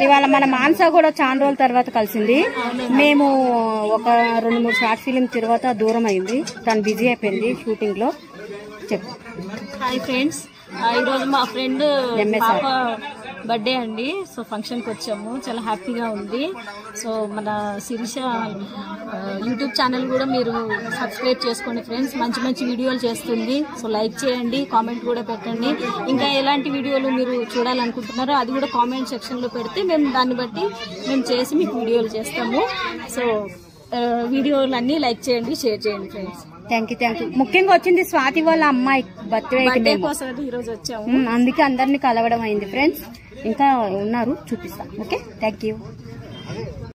ఇవాళ మన మానస కూడా చాలా రోజుల తర్వాత కలిసింది మేము ఒక రెండు మూడు షార్ట్ ఫిలిం తర్వాత దూరం అయింది తను బిజీ అయిపోయింది షూటింగ్ లో చెప్పు హాయ్ ఫ్రెండ్స్ ఆ, ఈరోజు మా ఫ్రెండ్ MSR. పాప బర్త్డే అండి సో ఫంక్షన్కి వచ్చాము చాలా హ్యాపీగా ఉంది సో మన శిరీష ఆ, యూట్యూబ్ ఛానల్ కూడా మీరు సబ్స్క్రైబ్ చేసుకోండి ఫ్రెండ్స్ మంచి మంచి వీడియోలు చేస్తుంది సో లైక్ చేయండి కామెంట్ కూడా పెట్టండి ఇంకా ఎలాంటి వీడియోలు మీరు చూడాలనుకుంటున్నారో అది కూడా కామెంట్ సెక్షన్లో పెడితే మేము దాన్ని బట్టి మేము చేసి మీకు వీడియోలు చేస్తాము సో ఆ, వీడియోలన్నీ లైక్ చేయండి షేర్ చేయండి friends thank you thank you ముఖ్యంగా వచ్చింది స్వాతి వాళ్ళ అమ్మాయి బర్త్డే బర్త్డే కోసం ఈరోజు వచ్చాము ఉమ్, అందుకే అందరినీ కలవడం అయింది ఫ్రెండ్స్ ఇంకా ఉన్నారు చూపిస్తాం ఓకే థ్యాంక్ యూ